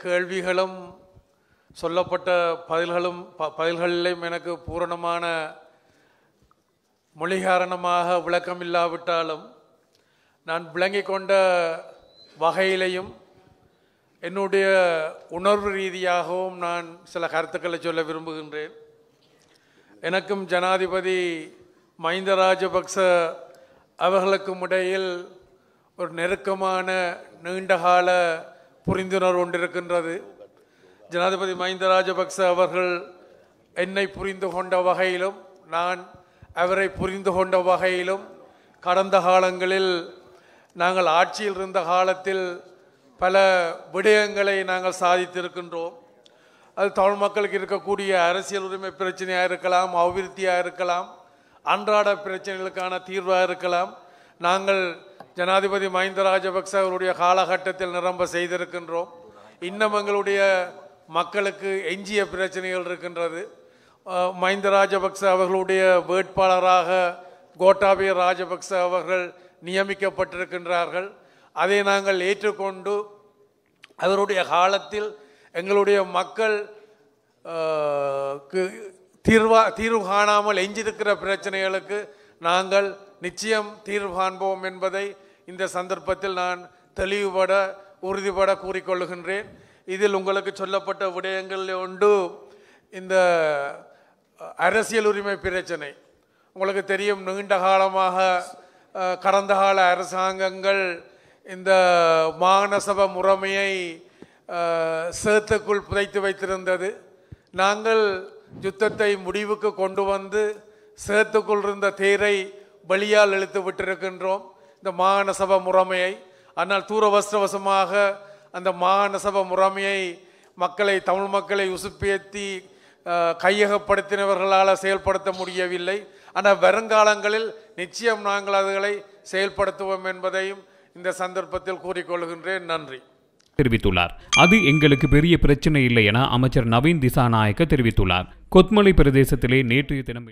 கேள்விகளும் சொல்லப்பட்ட பதில்களும் ப பதில்களிலும் எனக்கு பூரணமான மொழி காரணமாக விளக்கம் இல்லாவிட்டாலும் நான் விளங்கிக் கொண்ட வகையிலையும் என்னுடைய உணர்வு ரீதியாகவும் நான் சில கருத்துக்களை சொல்ல விரும்புகின்றேன் எனக்கும் ஜனாதிபதி மஹிந்த ராஜபக்ச அவர்களுக்கும் இடையில் ஒரு நெருக்கமான நீண்டகால புரிந்துணர்வு ஒன்றிருக்கின்றது ஜனாதிபதி மஹிந்த ராஜபக்ச அவர்கள் என்னை புரிந்து கொண்ட வகையிலும் நான் அவரை புரிந்து கொண்ட வகையிலும் கடந்த காலங்களில் நாங்கள் ஆட்சியில் இருந்த காலத்தில் பல விடயங்களை நாங்கள் சாதித்திருக்கின்றோம் அது தமிழ் மக்களுக்கு இருக்கக்கூடிய அரசியல் உரிமை பிரச்சனையாக இருக்கலாம் அபிவிருத்தியாக இருக்கலாம் அன்றாட பிரச்சனைகளுக்கான தீர்வாக இருக்கலாம் நாங்கள் ஜனாதிபதி மஹிந்த ராஜபக்ச அவருடைய காலகட்டத்தில் நிரம்ப செய்திருக்கின்றோம் இன்னும் எங்களுடைய மக்களுக்கு எஞ்சிய பிரச்சனைகள் இருக்கின்றது அஹ், மஹிந்த ராஜபக்ச அவர்களுடைய வேட்பாளராக கோட்டாபய ராஜபக்ச அவர்கள் நியமிக்கப்பட்டிருக்கின்றார்கள் அதை நாங்கள் ஏற்றுக்கொண்டு அவருடைய காலத்தில் எங்களுடைய மக்கள் அஹ், க்கு தீர்வா தீர்வு காணாமல் எஞ்சிருக்கிற பிரச்சனைகளுக்கு நாங்கள் நிச்சயம் தீர்வு காண்போம் என்பதை இந்த சந்தர்ப்பத்தில் நான் தெளிவுபட உறுதிபட கூறிக்கொள்ளுகின்றேன் இதில் உங்களுக்கு சொல்லப்பட்ட விடயங்கள் உண்டு இந்த அஹ், அரசியல் உரிமை பிரச்சனை உங்களுக்கு தெரியும் நீண்ட காலமாக அஹ், கடந்த கால அரசாங்கங்கள் இந்த மாநசப முறைமையை அஹ், சேத்துக்குள் புதைத்து வைத்திருந்தது நாங்கள் யுத்தத்தை முடிவுக்கு கொண்டு வந்து சேத்துக்குள் இருந்த தேரை வெளியால் இழுத்து விட்டிருக்கின்றோம் இந்த மாநசப முறைமையை ஆனால் தூரவஸ்திரவசமாக அந்த மாநசப முறைமையை மக்களை தமிழ் மக்களை உசுப்பேத்தி அஹ், கையகப்படுத்தினவர்களால் செயல்படுத்த முடியவில்லை ஆனால் வருங்காலங்களில் நிச்சயம் நாங்கள் அதுகளை செயல்படுத்துவோம் என்பதையும் இந்த சந்தர்ப்பத்தில் கூறிக்கொள்கின்றேன் நன்றி தெரிவித்துள்ளார் அது எங்களுக்கு பெரிய பிரச்சனை இல்லை என அமைச்சர் நவீன் திசாநாயக்க தெரிவித்துள்ளார் கொத்மலை பிரதேசத்திலே நேற்றைய தினம்